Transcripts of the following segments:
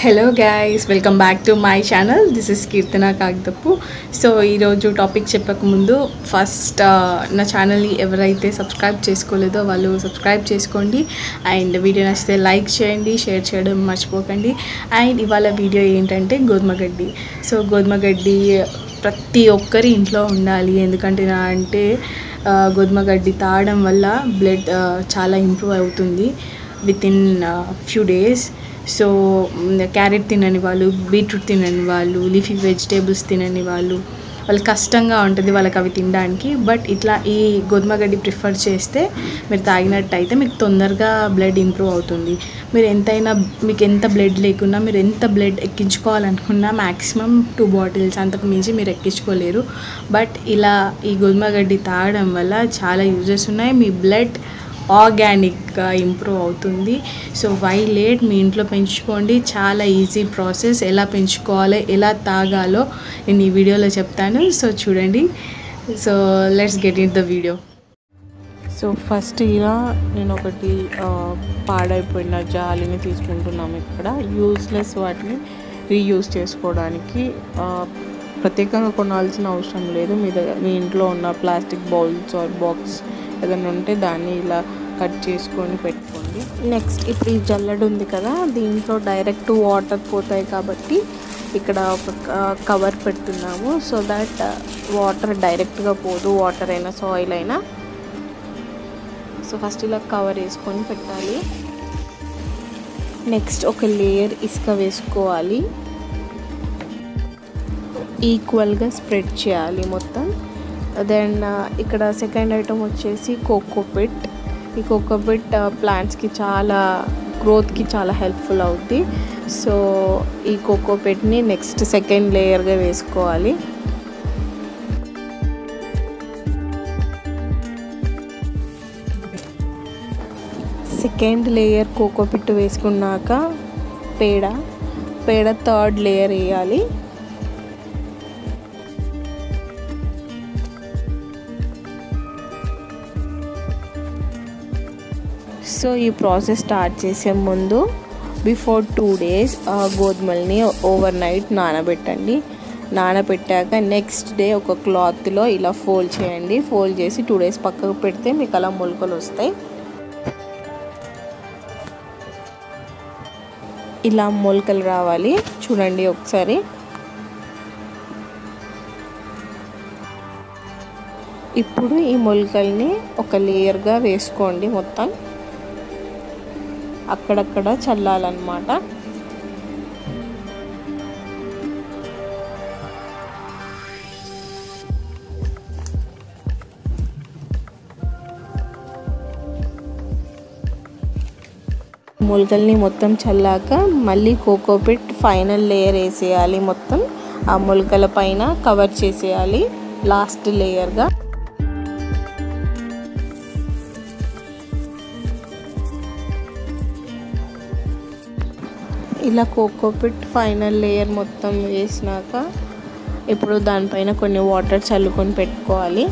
hello guys welcome back to my channel this is Keerthana కాగితప్పు so ఈరోజు topic చెప్పకముందు first నా ఛానల్ని ఎవరైతే సబ్స్క్రైబ్ చేసుకోలేదో వాళ్ళు సబ్స్క్రైబ్ చేసుకోండి అండ్ వీడియో నచ్చితే లైక్ చేయండి షేర్ చేయడం మర్చిపోకండి అండ్ ఇవాళ వీడియో ఏంటంటే గోధుమ గడ్డి సో గోధుమ గడ్డి ప్రతి ఒక్కరి ఇంట్లో ఉండాలి ఎందుకంటే నా అంటే ఆ, గోధుమ గడ్డి తాగడం వల్ల బ్లడ్ చాలా ఇంప్రూవ్ అవుతుంది within few days so carrot తినని వాళ్ళు బీట్రూట్ తినని వాళ్ళు లీఫీ వెజిటేబుల్స్ తినని వాళ్ళు వాళ్ళు కష్టంగా ఉంటుంది వాళ్ళకి అవి తినడానికి బట్ ఇట్లా ఈ గోధుమ గడ్డి ప్రిఫర్ చేస్తే మీరు తాగినట్టయితే మీకు తొందరగా బ్లడ్ ఇంప్రూవ్ అవుతుంది మీరు ఎంతైనా మీకు ఎంత బ్లడ్ లేకున్నా మీరు ఎంత బ్లడ్ ఎక్కించుకోవాలనుకున్నా మ్యాక్సిమం టూ బాటిల్స్ అంతకు మించి మీరు ఎక్కించుకోలేరు బట్ ఇలా ఈ గోధుమ గడ్డి తాగడం వల్ల చాలా యూజెస్ ఉన్నాయి మీ బ్లడ్ ఆర్గానిక్గా ఇంప్రూవ్ అవుతుంది సో వై లేట్ మీ ఇంట్లో పెంచుకోండి చాలా ఈజీ ప్రాసెస్ ఎలా పెంచుకోవాలో ఎలా తాగాలో నేను ఈ వీడియోలో చెప్తాను సో చూడండి so let's get in the video so first ఇలా నేను ఒకటి ఆ, పాడైపోయిన జాలిని తీసుకుంటున్నాము ఇక్కడ యూస్లెస్ వాటిని రీయూజ్ చేసుకోవడానికి ఆ, ప్రత్యేకంగా కొనాల్సిన అవసరం లేదు మీ దగ్గర మీ ఇంట్లో ఉన్న ప్లాస్టిక్ బౌల్స్ ఆర్ బాక్స్ ఏదైనా ఉంటే దాన్ని ఇలా కట్ చేసుకొని పెట్టుకోండి నెక్స్ట్ ఇప్పుడు ఈ జల్లెడ ఉంది కదా దీంట్లో డైరెక్ట్ వాటర్ పోతాయి కాబట్టి ఇక్కడ ఒక కవర్ పెడుతున్నాము సో దట్ వాటర్ డైరెక్ట్గా పోదు వాటర్ అయినా సాయిల్ అయినా సో ఫస్ట్ ఇలా కవర్ వేసుకొని పెట్టాలి నెక్స్ట్ ఒక లేయర్ ఇసుక వేసుకోవాలి ఈక్వల్గా స్ప్రెడ్ చేయాలి మొత్తం దెన్ ఇక్కడ సెకండ్ ఐటమ్ వచ్చేసి కోకోపిట్ ఈ కోకోపిట్ ప్లాంట్స్కి చాలా గ్రోత్కి చాలా హెల్ప్ఫుల్ అవుద్ది సో ఈ కోకోపిట్ని నెక్స్ట్ సెకండ్ లేయర్గా వేసుకోవాలి సెకండ్ లేయర్ కోకోపిట్ వేసుకున్నాక పేడ పేడ థర్డ్ లేయర్ వేయాలి సో ఈ ప్రాసెస్ స్టార్ట్ చేసే ముందు బిఫోర్ టూ డేస్ గోధుమల్ని ఓవర్ నైట్ నానబెట్టండి నానబెట్టాక నెక్స్ట్ డే ఒక క్లాత్లో ఇలా ఫోల్డ్ చేయండి ఫోల్డ్ చేసి టూ డేస్ పక్కకు పెడితే మీకు అలా మొలకలు వస్తాయి ఇలా మొలకలు రావాలి చూడండి ఒకసారి ఇప్పుడు ఈ మొలకల్ని ఒక లేయర్గా వేసుకోండి మొత్తం అక్కడక్కడ చల్లాలన్నమాట మొలకల్ని మొత్తం చల్లాక మళ్ళీ కోకోపిట్ ఫైనల్ లేయర్ వేసేయాలి మొత్తం ఆ మొలకల పైన కవర్ చేసేయాలి లాస్ట్ లేయర్గా ఇలా కోకోపిట్ ఫైనల్ లేయర్ మొత్తం వేసినాక ఇప్పుడు దానిపైన కొన్ని వాటర్ చల్లుకొని పెట్టుకోవాలి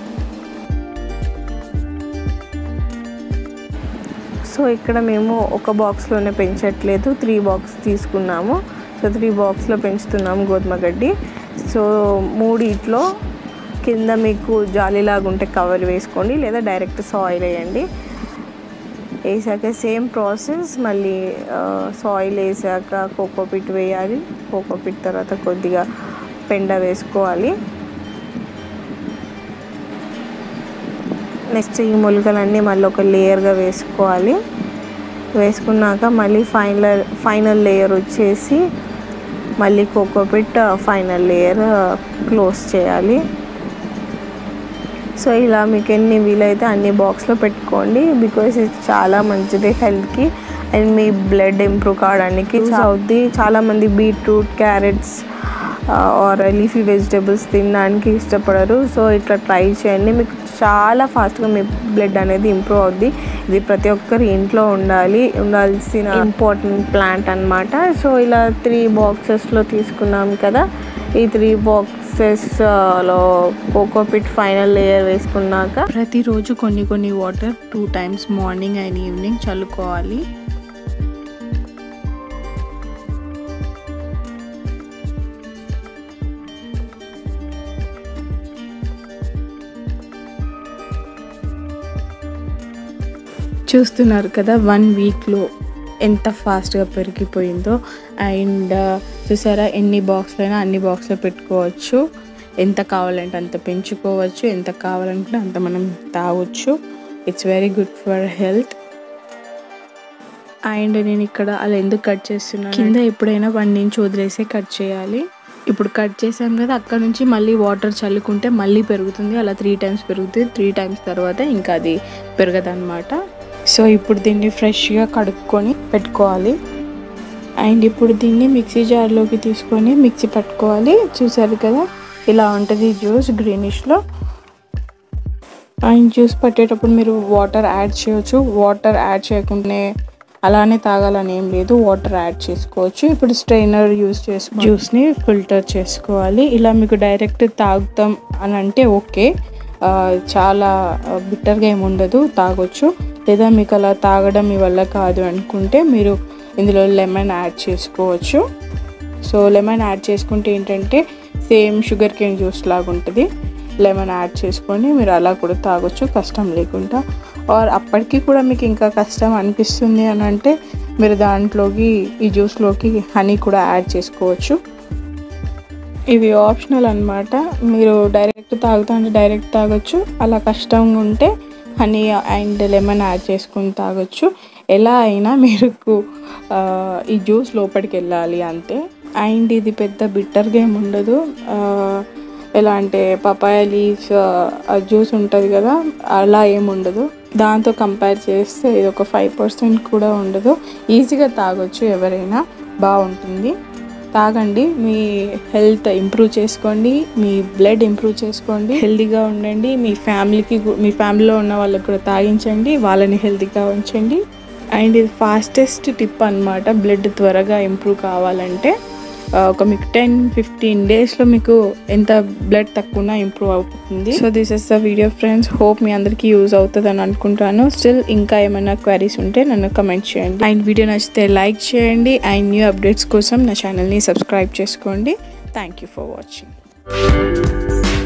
సో ఇక్కడ మేము ఒక బాక్స్లోనే పెంచట్లేదు త్రీ బాక్స్ తీసుకున్నాము సో త్రీ బాక్స్లో పెంచుతున్నాము గోధుమ గడ్డి సో మూడిట్లో కింద మీకు జాలీలాగా ఉంటే కవర్ వేసుకోండి లేదా డైరెక్ట్ సాయిల్ వేయండి వేసాక సేమ్ ప్రాసెస్ మళ్ళీ సాయిల్ వేసాక కోకోపిట్ వేయాలి కోకోపిట్ తర్వాత కొద్దిగా పెండ వేసుకోవాలి నెక్స్ట్ ఈ మొలకలన్నీ మళ్ళీ ఒక లేయర్గా వేసుకోవాలి వేసుకున్నాక మళ్ళీ ఫైనల్ ఫైనల్ లేయర్ వచ్చేసి మళ్ళీ కోకోపిట్ ఫైనల్ లేయర్ క్లోజ్ చేయాలి సో ఇలా మీకు ఎన్ని వీలైతే అన్ని బాక్స్లో పెట్టుకోండి బికాస్ ఇది చాలా మంచిది హెల్త్కి అండ్ మీ బ్లడ్ ఇంప్రూవ్ కావడానికి యూస్ అవుద్ది చాలామంది beetroot carrots or leafy vegetables తినడానికి ఇష్టపడరు సో ఇట్లా ట్రై చేయండి మీకు చాలా ఫాస్ట్గా మీ బ్లడ్ అనేది ఇంప్రూవ్ అవుద్ది ఇది ప్రతి ఒక్కరి ఇంట్లో ఉండాలి ఉండాల్సిన ఇంపార్టెంట్ ప్లాంట్ అనమాట సో ఇలా త్రీ బాక్సెస్లో తీసుకున్నాం కదా ఈ త్రీ బాక్సెస్లో కోకోపిట్ ఫైనల్ లేయర్ వేసుకున్నాక ప్రతిరోజు కొన్ని కొన్ని water two times morning and evening చల్లుకోవాలి చూస్తున్నారు కదా వన్ వీక్లో ఎంత ఫాస్ట్గా పెరిగిపోయిందో అండ్ చూసారా ఎన్ని బాక్స్లు అయినా అన్ని బాక్స్లో పెట్టుకోవచ్చు ఎంత కావాలంటే అంత పెంచుకోవచ్చు ఎంత కావాలంటే అంత మనం తాగొచ్చు it's very good for health and నేను ఇక్కడ అలా ఎందుకు కట్ చేస్తున్నాను కింద ఎప్పుడైనా వన్ ఇంచ్ వదిలేసే కట్ చేయాలి ఇప్పుడు కట్ చేసాం కదా అక్కడ నుంచి మళ్ళీ వాటర్ చల్లుకుంటే మళ్ళీ పెరుగుతుంది అలా త్రీ టైమ్స్ పెరుగుతుంది త్రీ టైమ్స్ తర్వాత ఇంకా అది పెరగదన్నమాట సో ఇప్పుడు దీన్ని ఫ్రెష్గా కడుక్కొని పెట్టుకోవాలి అండ్ ఇప్పుడు దీన్ని మిక్సీ జార్లోకి తీసుకొని మిక్సీ పట్టుకోవాలి చూసారు కదా ఇలా ఉంటుంది జ్యూస్ గ్రీనిష్లో అండ్ జ్యూస్ పట్టేటప్పుడు మీరు వాటర్ యాడ్ చేయొచ్చు వాటర్ యాడ్ చేయకుండానే అలానే తాగాలని ఏం లేదు వాటర్ యాడ్ చేసుకోవచ్చు ఇప్పుడు స్ట్రైనర్ యూస్ చేసుకో జ్యూస్ని ఫిల్టర్ చేసుకోవాలి ఇలా మీకు డైరెక్ట్ తాగుతాం అని అంటే ఓకే ఆ, చాలా బిట్టర్గా ఏమి ఉండదు తాగొచ్చు లేదా మీకు అలా తాగడం మీ వల్ల కాదు అనుకుంటే మీరు ఇందులో లెమన్ యాడ్ చేసుకోవచ్చు సో లెమన్ యాడ్ చేసుకుంటే ఏంటంటే సేమ్ షుగర్ కేన్ జ్యూస్ లాగా ఉంటుంది లెమన్ యాడ్ చేసుకొని మీరు అలా కూడా తాగొచ్చు కష్టం లేకుండా ఆర్ అప్పటికి కూడా మీకు ఇంకా కష్టం అనిపిస్తుంది అని అంటే మీరు దాంట్లోకి ఈ జ్యూస్లోకి హనీ కూడా యాడ్ చేసుకోవచ్చు ఇవి ఆప్షనల్ అన్నమాట మీరు డైరెక్ట్ తాగుతా అంటే డైరెక్ట్ తాగొచ్చు అలా కష్టంగా ఉంటే హనీ అండ్ లెమన్ యాడ్ చేసుకొని తాగొచ్చు ఎలా అయినా మీరు ఆ, ఈ జ్యూస్ లోపలికి వెళ్ళాలి అంతే అండ్ ఇది పెద్ద బిట్టర్గా ఏమి ఉండదు ఆ, ఎలా అంటే పపాయ లీవ్స్ జ్యూస్ ఉంటుంది కదా అలా ఏమి ఉండదు దాంతో కంపేర్ చేస్తే ఇది ఒక ఫైవ్ పర్సెంట్ కూడా ఉండదు ఈజీగా తాగొచ్చు ఎవరైనా బాగుంటుంది తాగండి మీ హెల్త్ ఇంప్రూవ్ చేసుకోండి మీ బ్లడ్ ఇంప్రూవ్ చేసుకోండి హెల్తీగా ఉండండి మీ ఫ్యామిలీకి గు- మీ ఫ్యామిలీలో ఉన్న వాళ్ళకి కూడా తాగించండి వాళ్ళని హెల్తీగా ఉంచండి అండ్ ఇది ఫాస్టెస్ట్ టిప్ అన్నమాట బ్లడ్ త్వరగా ఇంప్రూవ్ కావాలంటే ఆ, ఒక మీకు టెన్ ఫిఫ్టీన్ డేస్లో మీకు ఎంత బ్లడ్ తక్కువ ఇంప్రూవ్ అవుతుంది so this is the video friends hope మీ అందరికీ యూజ్ అవుతుంది అని అనుకుంటాను స్టిల్ ఇంకా ఏమైనా క్వైరీస్ ఉంటే నన్ను కమెంట్ చేయండి అండ్ వీడియో నచ్చితే లైక్ చేయండి అండ్ న్యూ అప్డేట్స్ కోసం నా ఛానల్ని సబ్స్క్రైబ్ చేసుకోండి థ్యాంక్ యూ ఫర్ వాచింగ్